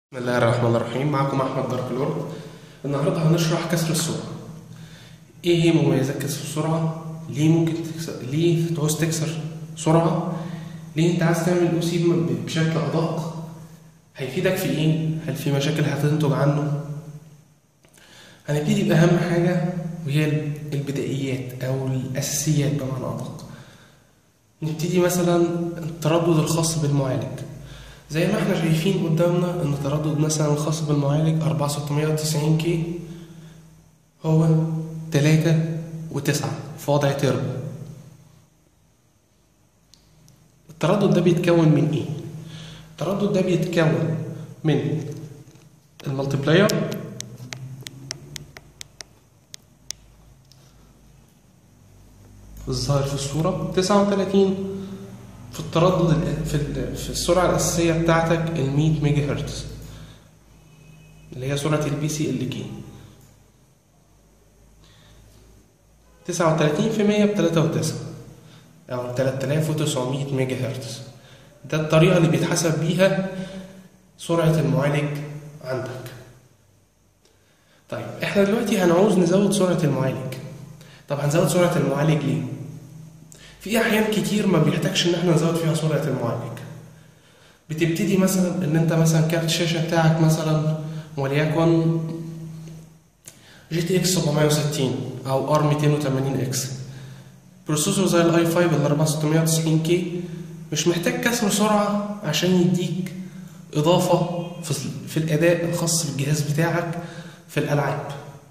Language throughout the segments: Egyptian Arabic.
بسم الله الرحمن الرحيم معكم احمد دارك لورد النهارده هنشرح كسر السرعه ايه هي مميزات كسر السرعه ليه ممكن تكسر ليه تعوز تكسر سرعه ليه انت عايز تعمل او سي بشكل ادق هيفيدك في ايه هل في مشاكل هتنتج عنه هنبتدي باهم حاجه وهي البدائيات او الاساسيات بمعنى ادق نبتدي مثلا التردد الخاص بالمعالج زي ما احنا شايفين قدامنا ان التردد مثلا الخاص بالمعالج 4690 كي هو 3 و9 في وضع تربو التردد ده بيتكون من ايه؟ التردد ده بيتكون من الملتبلاير الظاهر في الصورة 39 في التردد في في السرعه الاساسيه بتاعتك ال 100 ميجا هرتز اللي هي سرعه البي سي ال كي 39 في 100 ب 3 و9 او 3900 ميجا هرتز ده الطريقه اللي بيتحسب بيها سرعه المعالج عندك طيب احنا دلوقتي هنعوز نزود سرعه المعالج طب هنزود سرعه المعالج ليه في احيان كتير ما بيحتاجش ان احنا نزود فيها سرعه المعالج بتبتدي مثلا ان انت مثلا كارت الشاشه بتاعك مثلا وليكن جي تي اكس 760 او ار 280 اكس بروسيسور زي الاي 5 ال 4690 كي مش محتاج كسر سرعه عشان يديك اضافه في, في الاداء الخاص بالجهاز بتاعك في الالعاب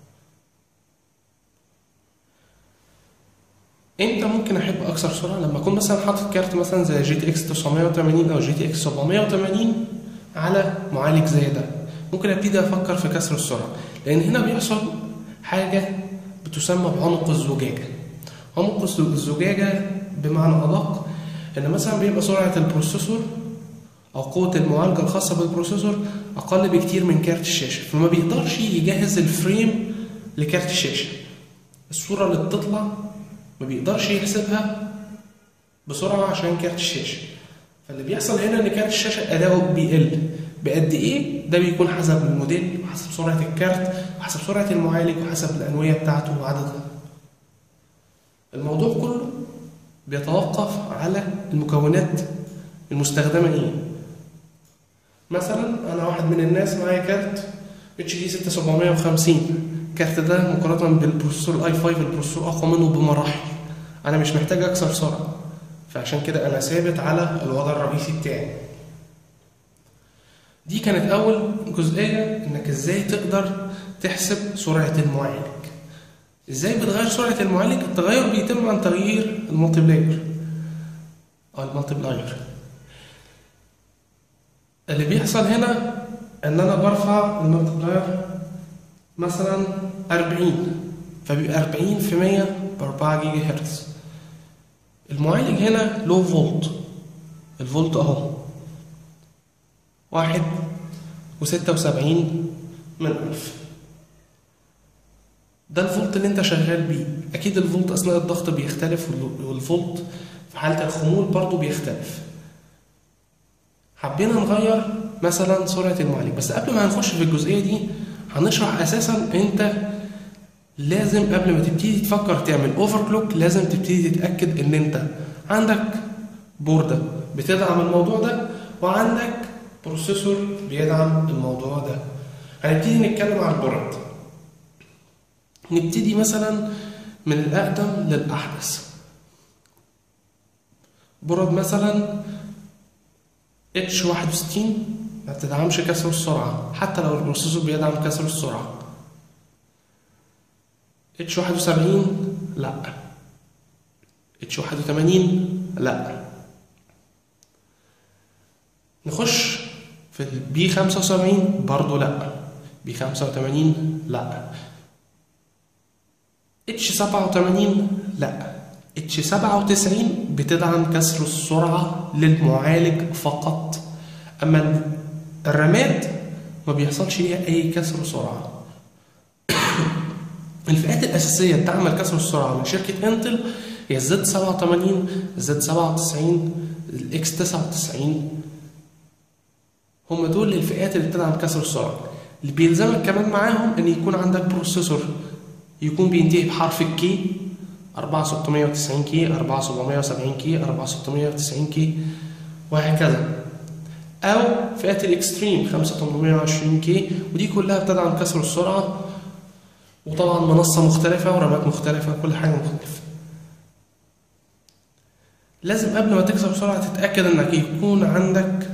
امتى ممكن احب اكسر سرعه لما اكون مثلا حاطط كارت مثلا زي جي تي اكس 980 او جي تي اكس 780 على معالج زي ده ممكن ابتدي افكر في كسر السرعه لان هنا بيحصل حاجه بتسمى بعنق الزجاجه عنق الزجاجه بمعنى ادق ان مثلا بيبقى سرعه البروسيسور او قوه المعالجه الخاصه بالبروسيسور اقل بكتير من كارت الشاشه فما بيقدرش يجهز الفريم لكارت الشاشه الصوره اللي بتطلع ما بيقدرش يحسبها بسرعة عشان كارت الشاشة فاللي بيحصل هنا ان كارت الشاشة أداؤه بيقل بقد إيه ده بيكون حسب الموديل وحسب سرعة الكارت وحسب سرعة المعالج وحسب الأنوية بتاعته وعددها الموضوع كله بيتوقف على المكونات المستخدمة إيه مثلا أنا واحد من الناس معايا كارت اتش دي 6750 الكارت ده مقارنة بالبروسيسور الاي 5 البروسيسور اقوى منه بمراحل انا مش محتاج اكسر سرعة فعشان كده انا ثابت على الوضع الرئيسي بتاعي دي كانت اول جزئية انك ازاي تقدر تحسب سرعة المعالج ازاي بتغير سرعة المعالج التغير بيتم عن تغيير المالتيبلاير او المالتيبلاير اللي بيحصل هنا ان انا برفع المالتيبلاير مثلا 40 فبيبقى 40 في 100 ب 4 جيجا هرتز المعالج هنا لو فولت الفولت اهو واحد وستة وسبعين من ألف ده الفولت اللي انت شغال بيه اكيد الفولت اثناء الضغط بيختلف والفولت في حالة الخمول برضو بيختلف حبينا نغير مثلا سرعة المعالج بس قبل ما هنخش في الجزئية دي هنشرح اساسا انت لازم قبل ما تبتدي تفكر تعمل اوفر كلوك لازم تبتدي تتاكد ان انت عندك بورده بتدعم الموضوع ده وعندك بروسيسور بيدعم الموضوع ده هنبتدي نتكلم عن البورد نبتدي مثلا من الاقدم للاحدث بورد مثلا اتش 61 ما بتدعمش كسر السرعة حتى لو البروسيسور بيدعم كسر السرعة اتش 71 لا اتش 81 لا نخش في البي 75 برضه لا بي 85 لا اتش 87 لا اتش 97 بتدعم كسر السرعة للمعالج فقط أما الرامات ما بيحصلش فيها اي كسر سرعه الفئات الاساسيه بتعمل كسر السرعه من شركه انتل هي الزد 87 الزد 97 الاكس 99 هم دول الفئات اللي بتدعم كسر السرعه اللي بيلزمك كمان معاهم ان يكون عندك بروسيسور يكون بينتهي بحرف الكي 4690 كي 4770 كي 4690 كي وهكذا او فئات الاكستريم 5820 كي ودي كلها بتدعم كسر السرعه وطبعا منصه مختلفه ورامات مختلفه كل حاجه مختلفه لازم قبل ما تكسر بسرعه تتاكد انك يكون عندك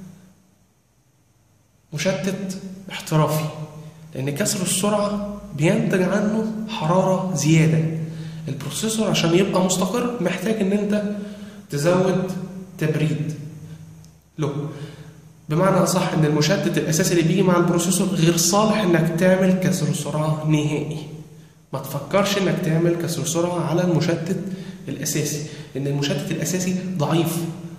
مشتت احترافي لان كسر السرعه بينتج عنه حراره زياده البروسيسور عشان يبقى مستقر محتاج ان انت تزود تبريد له بمعنى اصح ان المشتت الاساسي اللي بيجي مع البروسيسور غير صالح انك تعمل كسر سرعه نهائي ما تفكرش انك تعمل كسر سرعه على المشتت الاساسي لان المشتت الاساسي ضعيف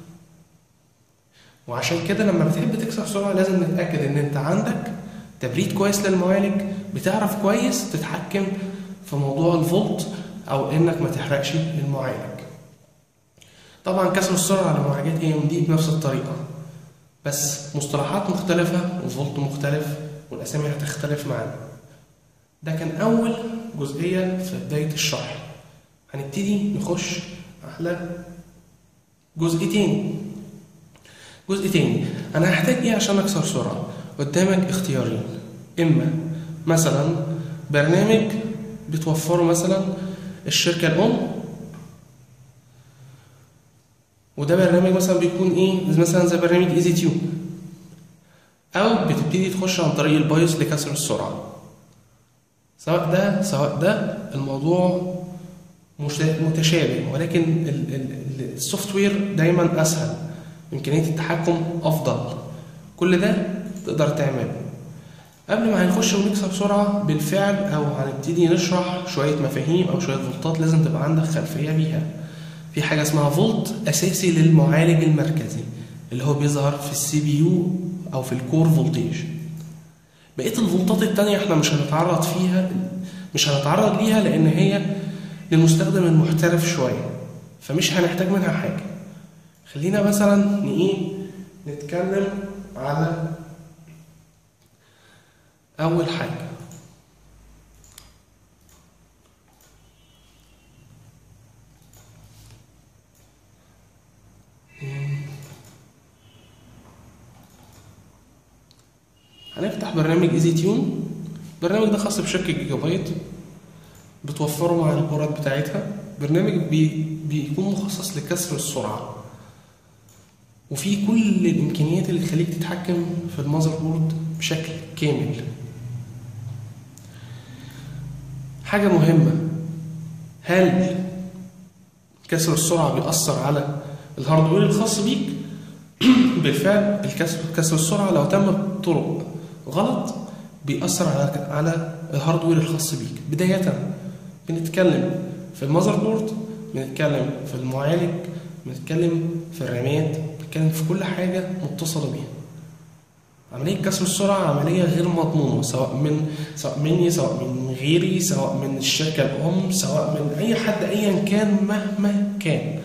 وعشان كده لما بتحب تكسر سرعه لازم نتاكد ان انت عندك تبريد كويس للمعالج بتعرف كويس تتحكم في موضوع الفولت او انك ما تحرقش المعالج طبعا كسر السرعه على معالجات اي ام دي بنفس الطريقه بس مصطلحات مختلفه وفولت مختلف والاسامي هتختلف معانا ده كان اول جزئيه في بدايه الشرح هنبتدي نخش على جزء تاني جزء تاني انا هحتاج ايه عشان اكسر سرعه قدامك اختيارين اما مثلا برنامج بتوفره مثلا الشركه الام وده برنامج مثلا بيكون ايه مثلا زي برنامج ايزي تيوب او بتبتدي تخش عن طريق البايوس لكسر السرعه سواء ده سواء ده الموضوع مش متشابه ولكن السوفت وير دايما اسهل امكانيه التحكم افضل كل ده تقدر تعمله قبل ما هنخش ونكسر بسرعه بالفعل او هنبتدي نشرح شويه مفاهيم او شويه فولتات لازم تبقى عندك خلفيه بيها في حاجه اسمها فولت اساسي للمعالج المركزي اللي هو بيظهر في السي بي يو او في الكور فولتيج بقيه الفولتات التانية احنا مش هنتعرض فيها مش هنتعرض ليها لان هي للمستخدم المحترف شويه فمش هنحتاج منها حاجه خلينا مثلا ايه نتكلم على اول حاجه هنفتح برنامج ايزي تيون البرنامج ده خاص بشركه جيجا بايت بتوفره مع الكورات بتاعتها برنامج بي بيكون مخصص لكسر السرعه وفي كل الامكانيات اللي تخليك تتحكم في المذر بورد بشكل كامل حاجه مهمه هل كسر السرعه بيأثر على الهاردوير الخاص بيك بالفعل الكسر كسر السرعه لو تم بطرق غلط بيأثر على على الهاردوير الخاص بيك بداية بنتكلم في المذر بورد بنتكلم في المعالج بنتكلم في الرامات بنتكلم في كل حاجة متصلة بيها عملية كسر السرعة عملية غير مضمونة سواء من سواء مني سواء من غيري سواء من الشركة الأم سواء من أي حد أيا كان مهما كان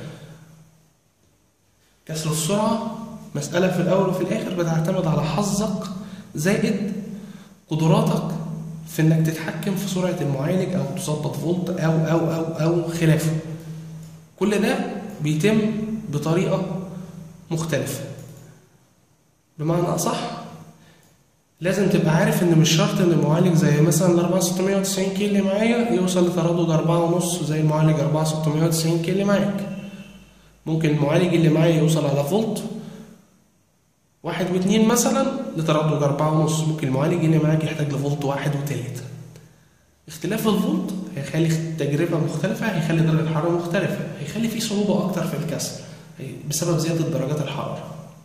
كسر السرعة مسألة في الأول وفي الآخر بتعتمد على حظك زائد قدراتك في انك تتحكم في سرعه المعالج او تظبط فولت او او او او خلافه كل ده بيتم بطريقه مختلفه بمعنى اصح لازم تبقى عارف ان مش شرط ان المعالج زي مثلا ال 4690 كي اللي معايا يوصل لتردد 4.5 زي المعالج 4690 كي اللي معاك ممكن المعالج اللي معايا يوصل على فولت واحد واثنين مثلا لتردد أربعة ونص ممكن المعالج اللي معاك يحتاج لفولت واحد وتلاتة اختلاف الفولت هيخلي التجربة مختلفة هيخلي درجة الحرارة مختلفة هيخلي في صعوبة أكتر في الكسر بسبب زيادة درجات الحرارة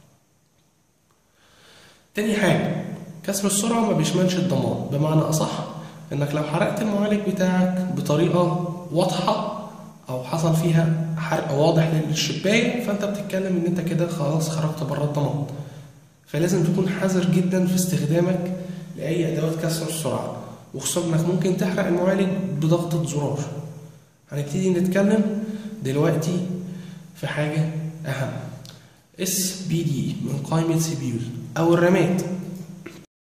تاني حاجة كسر السرعة ما بيشملش الضمان بمعنى أصح إنك لو حرقت المعالج بتاعك بطريقة واضحة أو حصل فيها حرق واضح للشباية فأنت بتتكلم إن أنت كده خلاص خرجت بره الضمان فلازم تكون حذر جدا في استخدامك لأي أدوات كسر السرعة وخصوصا إنك ممكن تحرق المعالج بضغطة زرار هنبتدي نتكلم دلوقتي في حاجة أهم اس بي دي من قائمة سي بي يو أو الرامات